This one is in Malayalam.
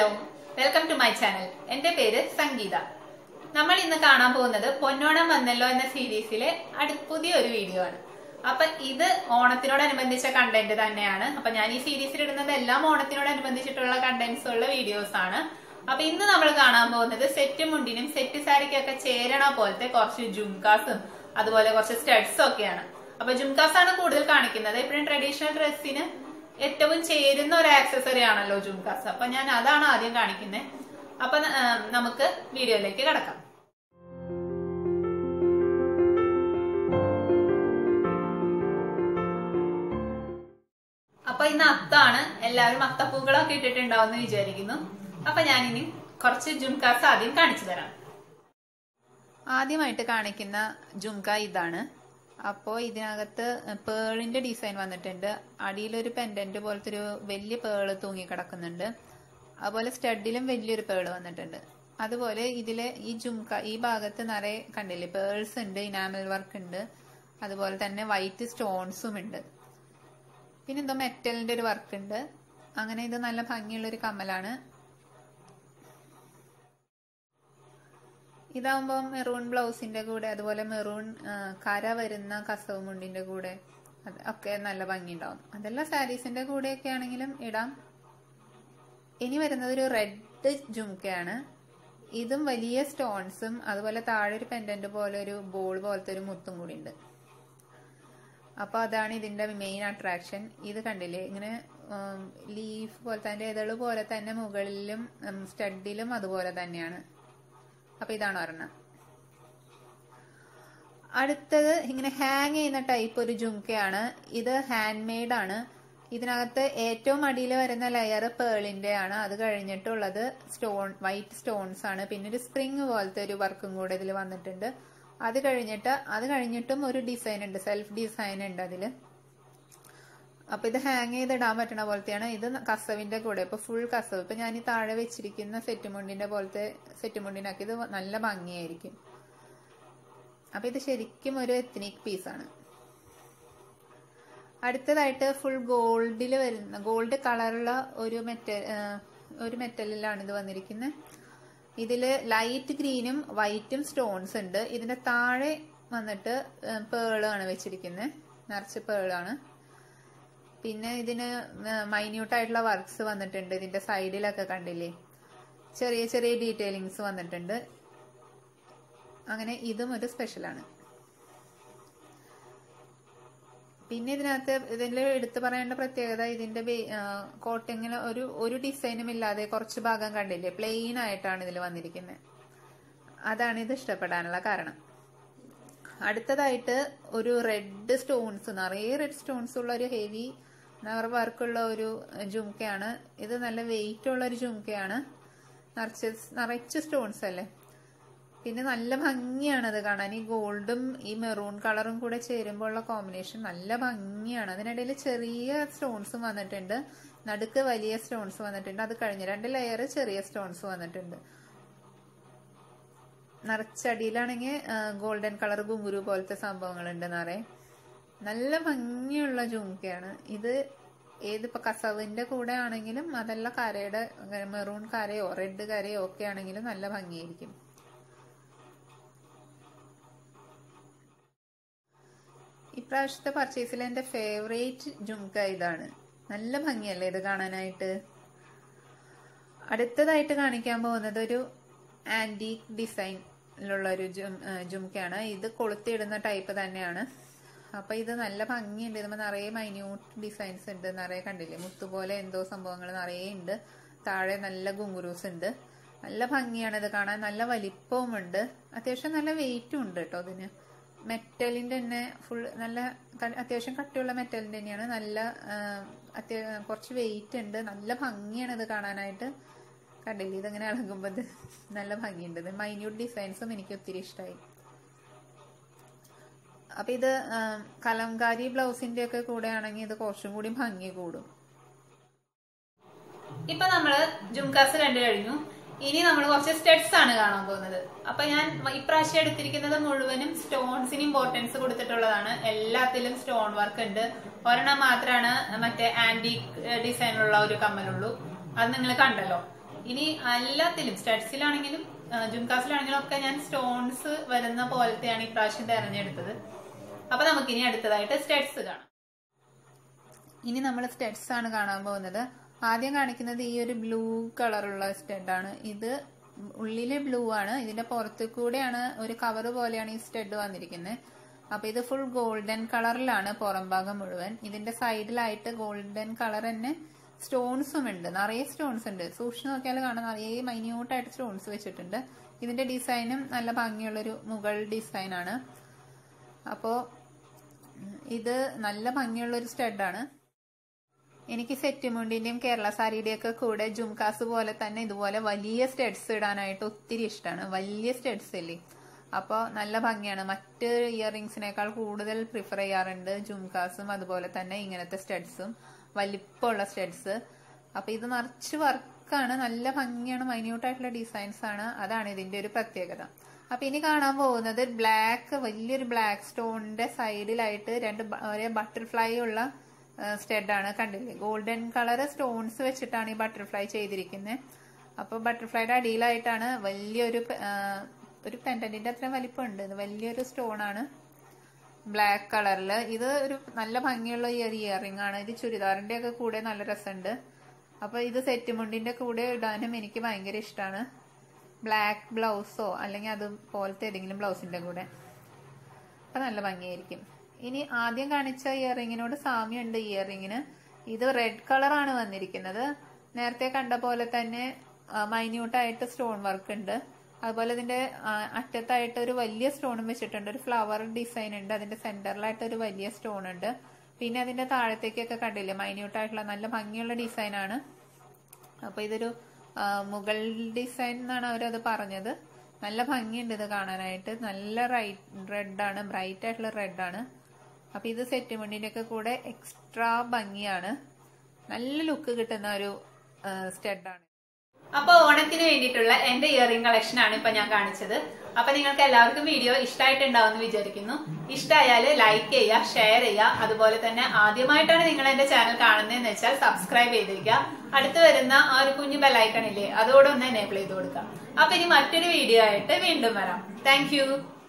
hello welcome to my channel എന്റെ പേര് സംഗീത നമ്മൾ ഇന്ന് കാണാൻ പോകുന്നത് പൊന്നോണം വന്നല്ലോ എന്ന സീരീസിലെ അടു പുതിയൊരു വീഡിയോ ആണ് അപ്പൊ ഇത് ഓണത്തിനോടനുബന്ധിച്ച കണ്ടന്റ് തന്നെയാണ് അപ്പൊ ഞാൻ ഈ സീരീസിൽ ഇടുന്നത് എല്ലാം ഓണത്തിനോടനുബന്ധിച്ചിട്ടുള്ള കണ്ടന്റ്സ് ഉള്ള വീഡിയോസ് ആണ് അപ്പൊ ഇന്ന് നമ്മൾ കാണാൻ പോകുന്നത് സെറ്റ് മുണ്ടിനും സെറ്റ് സാരിക്കൊക്കെ ചേരണ പോലത്തെ കുറച്ച് ജുംകാസും അതുപോലെ കുറച്ച് സ്റ്റഡ്സും ഒക്കെയാണ് അപ്പൊ ജുംകാസ് ആണ് കൂടുതൽ കാണിക്കുന്നത് ഇപ്പോഴും ട്രഡീഷണൽ ഡ്രസ്സിന് ഏറ്റവും ചേരുന്ന ഒരു ആക്സസറി ആണല്ലോ ജുംകാസ് അപ്പൊ ഞാൻ അതാണ് ആദ്യം കാണിക്കുന്നത് അപ്പൊ ന- ആ, നമുക്ക് വീഡിയോയിലേക്ക് കിടക്കാം അപ്പൊ ഇന്ന് അത്താണ് എല്ലാവരും അത്തപ്പൂക്കളൊക്കെ ഇട്ടിട്ടുണ്ടാവും എന്ന് വിചാരിക്കുന്നു അപ്പൊ ഞാൻ ഇനി കുറച്ച് ജുംകാസ് ആദ്യം കാണിച്ചു തരാം ആദ്യമായിട്ട് കാണിക്കുന്ന ജുംക ഇതാണ് അപ്പോൾ ഇതിനകത്ത് പേളിന്റെ ഡിസൈൻ വന്നിട്ടുണ്ട് അടിയിലൊരു പെൻഡന്റ് പോലത്തെ ഒരു വലിയ പേള് തൂങ്ങി കിടക്കുന്നുണ്ട് അതുപോലെ സ്റ്റഡിലും വലിയൊരു പേള് വന്നിട്ടുണ്ട് അതുപോലെ ഇതിലെ ഈ ജുംക ഈ ഭാഗത്ത് നിറയെ കണ്ടില്ലേ പേൾസ് ഉണ്ട് ഇനാമൽ വർക്ക് ഉണ്ട് അതുപോലെ തന്നെ വൈറ്റ് സ്റ്റോൺസും ഉണ്ട് പിന്നെ എന്തോ മെറ്റലിന്റെ ഒരു വർക്ക് ഉണ്ട് അങ്ങനെ ഇത് നല്ല ഭംഗിയുള്ള ഒരു കമ്മലാണ് ഇതാവുമ്പോൾ മെറൂൺ ബ്ലൗസിന്റെ കൂടെ അതുപോലെ മെറൂൺ ആ, കര വരുന്ന കസവ് മുണ്ടിന്റെ കൂടെ അത് ഒക്കെ നല്ല ഭംഗിയുണ്ടാവും അതെല്ലാം സാരീസിന്റെ കൂടെയൊക്കെ ആണെങ്കിലും ഇടാം ഇനി വരുന്നത് ഒരു റെഡ് ജുംക്കയാണ് ഇതും വലിയ സ്റ്റോൺസും അതുപോലെ താഴെ ഒരു പെൻഡന്റ് പോലെ ഒരു ബോൾ പോലത്തെ ഒരു മുത്തും കൂടി ഉണ്ട് അപ്പൊ അതാണ് ഇതിന്റെ മെയിൻ അട്രാക്ഷൻ ഇത് കണ്ടില്ലേ ഇങ്ങനെ ലീഫ് പോലത്തെ അതിന്റെ ഇതള് പോലെ തന്നെ മുകളിലും സ്റ്റഡിലും അതുപോലെ തന്നെയാണ് അപ്പൊ ഇതാണ് ഒരെണ്ണം അടുത്തത് ഇങ്ങനെ ഹാങ് ചെയ്യുന്ന ടൈപ്പ് ഒരു ജുംക്കയാണ് ഇത് ഹാൻഡ് മെയ്ഡ് ആണ് ഇതിനകത്ത് ഏറ്റവും അടിയിൽ വരുന്ന ലെയർ പേളിന്റെ ആണ് അത് കഴിഞ്ഞിട്ടുള്ളത് സ്റ്റോൺ വൈറ്റ് സ്റ്റോൺസ് ആണ് പിന്നെ ഒരു സ്പ്രിങ് പോലത്തെ ഒരു വർക്കും കൂടെ ഇതിൽ വന്നിട്ടുണ്ട് അത് കഴിഞ്ഞിട്ട് അത് കഴിഞ്ഞിട്ടും ഒരു ഡിസൈൻ ഉണ്ട് സെൽഫ് ഡിസൈൻ ഉണ്ട് അതില് അപ്പൊ ഇത് ഹാങ് ചെയ്തിടാൻ പറ്റണ പോലത്തെയാണ് ഇത് കസവിന്റെ കൂടെ ഇപ്പൊ ഫുൾ കസവ് ഇപ്പൊ ഞാൻ ഈ താഴെ വെച്ചിരിക്കുന്ന സെറ്റ് മുണ്ടിന്റെ പോലത്തെ സെറ്റ് മുണ്ടിനൊക്കെ ഇത് നല്ല ഭംഗിയായിരിക്കും അപ്പൊ ഇത് ശരിക്കും ഒരു എത്നിക് പീസാണ് അടുത്തതായിട്ട് ഫുൾ ഗോൾഡിൽ വരുന്ന ഗോൾഡ് കളറുള്ള ഒരു മെറ്റൽ ഒരു മെറ്റലിലാണ് ഇത് വന്നിരിക്കുന്നത് ഇതില് ലൈറ്റ് ഗ്രീനും വൈറ്റും സ്റ്റോൺസ് ഉണ്ട് ഇതിന്റെ താഴെ വന്നിട്ട് പേളാണ് വെച്ചിരിക്കുന്നത് നിറച്ച് പേളാണ് പിന്നെ ഇതിന് മൈന്യൂട്ട് ആയിട്ടുള്ള വർക്ക്സ് വന്നിട്ടുണ്ട് ഇതിന്റെ സൈഡിലൊക്കെ കണ്ടില്ലേ ചെറിയ ചെറിയ ഡീറ്റെയിലിങ്സ് വന്നിട്ടുണ്ട് അങ്ങനെ ഇതും ഒരു സ്പെഷ്യലാണ് പിന്നെ ഇതിനകത്ത് ഇതിൽ എടുത്തു പറയേണ്ട പ്രത്യേകത ഇതിന്റെ കോട്ടിങ്ങിൽ ഒരു ഒരു ഡിസൈനും ഇല്ലാതെ കുറച്ച് ഭാഗം കണ്ടില്ലേ പ്ലെയിൻ ആയിട്ടാണ് ഇതിൽ വന്നിരിക്കുന്നത് അതാണ് ഇത് ഇഷ്ടപ്പെടാനുള്ള കാരണം അടുത്തതായിട്ട് ഒരു റെഡ് സ്റ്റോൺസ് നിറയെ റെഡ് സ്റ്റോൺസ് ഉള്ള ഒരു ഹെവി വർക്കുള്ള ഒരു ജുംക്കയാണ് ഇത് നല്ല വെയിറ്റ് ഉള്ള ഒരു ജുംക്കയാണ് നിറച്ച് നിറച്ച് സ്റ്റോൺസ് അല്ലേ പിന്നെ നല്ല ഭംഗിയാണ് അത് കാണാൻ ഈ ഗോൾഡും ഈ മെറൂൺ കളറും കൂടെ ചേരുമ്പോൾ ഉള്ള കോമ്പിനേഷൻ നല്ല ഭംഗിയാണ് അതിനിടയിൽ ചെറിയ സ്റ്റോൺസും വന്നിട്ടുണ്ട് നടുക്ക് വലിയ സ്റ്റോൺസ് വന്നിട്ടുണ്ട് അത് കഴിഞ്ഞ് രണ്ട് ലെയർ ചെറിയ സ്റ്റോൺസ് വന്നിട്ടുണ്ട് നിറച്ചടിയിലാണെങ്കിൽ ഗോൾഡൻ കളർ ഗുങ്കുരു പോലത്തെ സംഭവങ്ങളുണ്ട് നിറയെ നല്ല ഭംഗിയുള്ള ജുംക്കയാണ് ഇത് ഏതിപ്പോ കസവിന്റെ കൂടെ ആണെങ്കിലും അതല്ല കരയുടെ മെറൂൺ കരയോ റെഡ് കരയോ ഒക്കെ ആണെങ്കിലും നല്ല ഭംഗിയായിരിക്കും ഇപ്രാവശ്യത്തെ പർച്ചേസിൽ എന്റെ ഫേവറേറ്റ് ജുംക്ക ഇതാണ് നല്ല ഭംഗിയല്ലേ ഇത് കാണാനായിട്ട് അടുത്തതായിട്ട് കാണിക്കാൻ പോകുന്നത് ഒരു ആന്റീക് ഡിസൈനിലുള്ള ഒരു ജുംക്കയാണ് ഇത് കൊളുത്തിയിടുന്ന ടൈപ്പ് തന്നെയാണ് അപ്പൊ ഇത് നല്ല ഭംഗിയുണ്ട് ഇതുമ്പോ നിറയെ മൈന്യൂട്ട് ഡിസൈൻസ് ഉണ്ട് നിറയെ കണ്ടില്ലേ മുത്തുപോലെ എന്തോ സംഭവങ്ങൾ നിറയെ ഉണ്ട് താഴെ നല്ല ഗുങ്കുറൂസ് ഉണ്ട് നല്ല ഭംഗിയാണ് ഇത് കാണാൻ നല്ല വലിപ്പവും ഉണ്ട് അത്യാവശ്യം നല്ല വെയിറ്റും ഉണ്ട് കേട്ടോ അതിന് മെറ്റലിന്റെ തന്നെ ഫുൾ നല്ല ക- അത്യാവശ്യം കട്ടിയുള്ള മെറ്റലിന്റെ തന്നെയാണ് നല്ല ആ, അത്യാ- കുറച്ച് വെയിറ്റ് ഉണ്ട് നല്ല ഭംഗിയാണ് ഇത് കാണാനായിട്ട് കണ്ടില്ലേ ഇതിങ്ങനെ ഇളകുമ്പോൾ ഇത് നല്ല ഭംഗിയുണ്ട് ഇത് മൈന്യൂട്ട് ഡിസൈൻസും എനിക്ക് ഒത്തിരി ഇഷ്ടമായി അപ്പൊ ഇത് ആ, കലംകാരി ബ്ലൗസിന്റെ ഒക്കെ കൂടെ ആണെങ്കിൽ ഇത് കുറച്ചും കൂടി ഭംഗി കൂടും ഇപ്പൊ നമ്മള് ജുംകാസ് കണ്ടു കഴിഞ്ഞു ഇനി നമ്മൾ കുറച്ച് സ്റ്റെഡ്സ് ആണ് കാണാൻ പോകുന്നത് അപ്പൊ ഞാൻ ഇപ്രാവശ്യം എടുത്തിരിക്കുന്നത് മുഴുവനും സ്റ്റോൺസിന് ഇമ്പോർട്ടൻസ് കൊടുത്തിട്ടുള്ളതാണ് എല്ലാത്തിലും സ്റ്റോൺ വർക്ക് ഉണ്ട് ഒരെണ്ണം മാത്രമാണ് മറ്റേ ആന്റിക് ഡിസൈനുള്ള ഒരു കമ്മലുള്ളൂ അത് നിങ്ങൾ കണ്ടല്ലോ ഇനി എല്ലാത്തിലും സ്റ്റഡ്സിലാണെങ്കിലും ജുംകാസിലാണെങ്കിലും ഒക്കെ ഞാൻ സ്റ്റോൺസ് വരുന്ന പോലത്തെയാണ് ഇപ്രാവശ്യം തെരഞ്ഞെടുത്തത് അപ്പൊ നമുക്കിനി അടുത്തതായിട്ട് സ്റ്റഡ്സ് കാണാം ഇനി നമ്മൾ സ്റ്റഡ്സ് ആണ് കാണാൻ പോകുന്നത് ആദ്യം കാണിക്കുന്നത് ഈ ഒരു ബ്ലൂ കളറുള്ള സ്റ്റഡ് ആണ് ഇത് ഉള്ളില് ബ്ലൂ ആണ് ഇതിന്റെ പുറത്തു കൂടെയാണ് ഒരു കവർ പോലെയാണ് ഈ സ്റ്റഡ് വന്നിരിക്കുന്നത് അപ്പൊ ഇത് ഫുൾ ഗോൾഡൻ കളറിലാണ് പുറം ഭാഗം മുഴുവൻ ഇതിന്റെ സൈഡിലായിട്ട് ഗോൾഡൻ കളർ തന്നെ സ്റ്റോൺസും ഉണ്ട് നിറയെ സ്റ്റോൺസ് ഉണ്ട് സൂക്ഷിച്ച് നോക്കിയാൽ കാണാം നിറയെ മൈന്യൂട്ടായിട്ട് സ്റ്റോൺസ് വെച്ചിട്ടുണ്ട് ഇതിന്റെ ഡിസൈനും നല്ല ഭംഗിയുള്ളൊരു മുകൾ ഡിസൈൻ ആണ് അപ്പോ ഇത് നല്ല ഭംഗിയുള്ള ഒരു സ്റ്റഡാണ് എനിക്ക് സെറ്റ് മുണ്ടിന്റെയും കേരള സാരിയുടെയും ഒക്കെ കൂടെ ജുംകാസ് പോലെ തന്നെ ഇതുപോലെ വലിയ സ്റ്റഡ്സ് ഇടാനായിട്ട് ഒത്തിരി ഇഷ്ടമാണ് വലിയ സ്റ്റഡ്സ് അല്ലേ അപ്പോൾ നല്ല ഭംഗിയാണ് മറ്റ് ഇയറിങ്സിനേക്കാൾ കൂടുതൽ പ്രിഫർ ചെയ്യാറുണ്ട് ജുംകാസും അതുപോലെ തന്നെ ഇങ്ങനത്തെ സ്റ്റഡ്സും വലിപ്പമുള്ള സ്റ്റഡ്സ് അപ്പൊ ഇത് നിറച്ച് വർക്കാണ് നല്ല ഭംഗിയാണ് മൈന്യൂട്ടായിട്ടുള്ള ഡിസൈൻസ് ആണ് അതാണ് ഇതിന്റെ ഒരു പ്രത്യേകത അപ്പൊ ഇനി കാണാൻ പോകുന്നത് ബ്ലാക്ക് വലിയൊരു ബ്ലാക്ക് സ്റ്റോണിന്റെ സൈഡിലായിട്ട് രണ്ട് ബ- ഒരേ ബട്ടർഫ്ലൈ ഉള്ള സ്റ്റെഡാണ് കണ്ടില്ലേ ഗോൾഡൻ കളർ സ്റ്റോൺസ് വെച്ചിട്ടാണ് ഈ ബട്ടർഫ്ലൈ ചെയ്തിരിക്കുന്നത് അപ്പൊ ബട്ടർഫ്ലൈയുടെ അടിയിലായിട്ടാണ് വലിയൊരു പെ- ആ, ഒരു പെൻഡന്റിന്റെ അത്രയും വലിപ്പമുണ്ട് ഇത് വലിയൊരു സ്റ്റോൺ ആണ് ബ്ലാക്ക് കളറിൽ ഇത് ഒരു നല്ല ഭംഗിയുള്ള ഒരു ഇയറിംഗ് ആണ് ഇത് ചുരിദാറിന്റെ ഒക്കെ കൂടെ നല്ല രസമുണ്ട് അപ്പൊ ഇത് സെറ്റ് മുണ്ടിന്റെ കൂടെ ഇടാനും എനിക്ക് ഭയങ്കര ഇഷ്ടമാണ് ബ്ലാക്ക് ബ്ലൗസോ അല്ലെങ്കിൽ അതുപോലത്തെ ഏതെങ്കിലും ബ്ലൗസിന്റെ കൂടെ അപ്പൊ നല്ല ഭംഗിയായിരിക്കും ഇനി ആദ്യം കാണിച്ച ഇയറിങ്ങിനോട് സാമ്യമുണ്ട് ഇയറിങ്ങിന് ഇത് റെഡ് കളറാണ് വന്നിരിക്കുന്നത് നേരത്തെ കണ്ട പോലെ തന്നെ മൈന്യൂട്ടായിട്ട് സ്റ്റോൺ വർക്ക് ഉണ്ട് അതുപോലെ ഇതിന്റെ ആ, അറ്റത്തായിട്ട് ഒരു വലിയ സ്റ്റോണും വെച്ചിട്ടുണ്ട് ഒരു ഫ്ലവർ ഡിസൈൻ ഉണ്ട് അതിന്റെ സെന്ററിലായിട്ട് ഒരു വലിയ സ്റ്റോൺ ഉണ്ട് പിന്നെ അതിന്റെ താഴത്തേക്കൊക്കെ കണ്ടില്ലേ മൈന്യൂട്ടായിട്ടുള്ള നല്ല ഭംഗിയുള്ള ഡിസൈൻ ആണ് അപ്പൊ ഇതൊരു ആ, മുഗൾ ഡിസൈൻ എന്നാണ് അവരത് പറഞ്ഞത് നല്ല ഭംഗിയുണ്ട് ഇത് കാണാനായിട്ട് നല്ല റെഡ് ആണ് ബ്രൈറ്റ് ആയിട്ടുള്ള റെഡ് ആണ് അപ്പൊ ഇത് സെറ്റ് മുണ്ടിന്റെ ഒക്കെ കൂടെ എക്സ്ട്രാ ഭംഗിയാണ് നല്ല ലുക്ക് കിട്ടുന്ന ഒരു സ്റ്റഡാണ് അപ്പൊ ഓണത്തിന് വേണ്ടിയിട്ടുള്ള എന്റെ ഇയറിംഗ് കളക്ഷൻ ആണ് ഇപ്പൊ ഞാൻ കാണിച്ചത് അപ്പൊ നിങ്ങൾക്ക് എല്ലാവർക്കും വീഡിയോ ഇഷ്ടമായിട്ടുണ്ടാവും എന്ന് വിചാരിക്കുന്നു ഇഷ്ടമായാൽ ലൈക്ക് ചെയ്യുക ഷെയർ ചെയ്യുക അതുപോലെ തന്നെ ആദ്യമായിട്ടാണ് നിങ്ങൾ എന്റെ ചാനൽ കാണുന്നതെന്ന് വെച്ചാൽ സബ്സ്ക്രൈബ് ചെയ്തിരിക്കുക അടുത്ത് വരുന്ന ആ ഒരു കുഞ്ഞു ബെല്ലൈക്കൺ ഇല്ലേ അതോടെ ഒന്ന് എനേബിൾ ചെയ്ത് കൊടുക്കാം അപ്പൊ ഇനി മറ്റൊരു വീഡിയോ ആയിട്ട് വീണ്ടും വരാം താങ്ക്